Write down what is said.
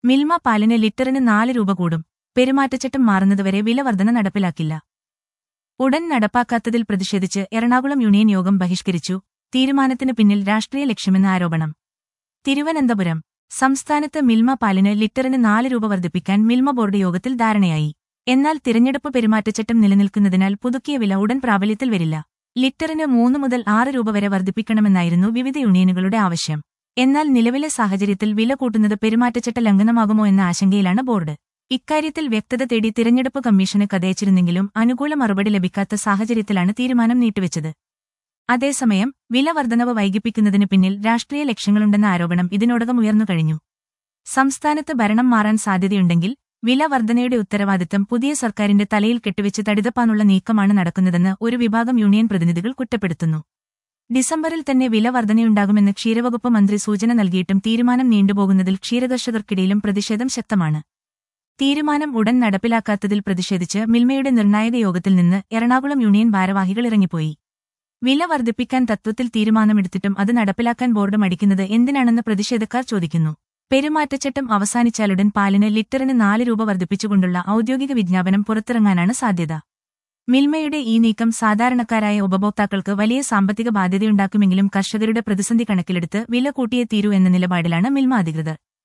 മിൽമ പാലിന് ലിറ്ററിന് നാല് രൂപ കൂടും പെരുമാറ്റച്ചട്ടം മാറുന്നതുവരെ വില വർധന നടപ്പിലാക്കില്ല ഉടൻ നടപ്പാക്കാത്തതിൽ പ്രതിഷേധിച്ച് എറണാകുളം യൂണിയൻ യോഗം ബഹിഷ്കരിച്ചു തീരുമാനത്തിന് പിന്നിൽ രാഷ്ട്രീയ ലക്ഷ്യമെന്ന ആരോപണം തിരുവനന്തപുരം സംസ്ഥാനത്ത് മിൽമ പാലിന് ലിറ്ററിന് നാല് രൂപ വർദ്ധിപ്പിക്കാൻ മിൽമ ബോർഡ് യോഗത്തിൽ ധാരണയായി എന്നാൽ തിരഞ്ഞെടുപ്പ് പെരുമാറ്റച്ചട്ടം നിലനിൽക്കുന്നതിനാൽ പുതുക്കിയ വില ഉടൻ പ്രാബല്യത്തിൽ വരില്ല ലിറ്ററിന് മൂന്ന് മുതൽ ആറ് രൂപ വരെ വർദ്ധിപ്പിക്കണമെന്നായിരുന്നു വിവിധ യൂണിയനുകളുടെ ആവശ്യം എന്നാൽ നിലവിലെ സാഹചര്യത്തിൽ വില കൂട്ടുന്നത് പെരുമാറ്റച്ചട്ട ലംഘനമാകുമോ എന്ന ആശങ്കയിലാണ് ബോർഡ് ഇക്കാര്യത്തിൽ വ്യക്തത തേടി തിരഞ്ഞെടുപ്പ് കമ്മീഷന് കഥയച്ചിരുന്നെങ്കിലും അനുകൂല മറുപടി ലഭിക്കാത്ത സാഹചര്യത്തിലാണ് തീരുമാനം നീട്ടിവെച്ചത് അതേസമയം വില വർധനവ് വൈകിപ്പിക്കുന്നതിന് പിന്നിൽ രാഷ്ട്രീയ ലക്ഷ്യങ്ങളുണ്ടെന്ന ആരോപണം ഇതിനോടകം ഉയർന്നു കഴിഞ്ഞു സംസ്ഥാനത്ത് ഭരണം മാറാൻ സാധ്യതയുണ്ടെങ്കിൽ വില വർധനയുടെ ഉത്തരവാദിത്തം പുതിയ സർക്കാരിന്റെ തലയിൽ കെട്ടിവെച്ച് തടിതപ്പാനുള്ള നീക്കമാണ് നടക്കുന്നതെന്ന് ഒരു വിഭാഗം യൂണിയൻ പ്രതിനിധികൾ കുറ്റപ്പെടുത്തുന്നു ഡിസംബറിൽ തന്നെ വില വർധനയുണ്ടാകുമെന്ന് ക്ഷീരവകുപ്പ് മന്ത്രി സൂചന നൽകിയിട്ടും തീരുമാനം നീണ്ടുപോകുന്നതിൽ ക്ഷീരകർഷകർക്കിടയിലും പ്രതിഷേധം ശക്തമാണ് തീരുമാനം ഉടൻ നടപ്പിലാക്കാത്തതിൽ പ്രതിഷേധിച്ച് മിൽമയുടെ നിർണായക യോഗത്തിൽ നിന്ന് എറണാകുളം യൂണിയൻ ഭാരവാഹികൾ ഇറങ്ങിപ്പോയി വില വർദ്ധിപ്പിക്കാൻ തത്വത്തിൽ തീരുമാനമെടുത്തിട്ടും അത് നടപ്പിലാക്കാൻ ബോർഡ് മടിക്കുന്നത് എന്തിനാണെന്ന് പ്രതിഷേധക്കാർ ചോദിക്കുന്നു പെരുമാറ്റച്ചട്ടം അവസാനിച്ചാലുടൻ പാലിന് ലിറ്ററിന് നാല് രൂപ വർദ്ധിപ്പിച്ചുകൊണ്ടുള്ള ഔദ്യോഗിക വിജ്ഞാപനം പുറത്തിറങ്ങാനാണ് സാധ്യത മിൽമയുടെ ഈ നീക്കം സാധാരണക്കാരായ ഉപഭോക്താക്കൾക്ക് വലിയ സാമ്പത്തിക ബാധ്യതയുണ്ടാക്കുമെങ്കിലും കർഷകരുടെ പ്രതിസന്ധി കണക്കിലെടുത്ത് വില കൂട്ടിയേ തീരൂ എന്ന നിലപാടിലാണ് മിൽമ അധികൃതർ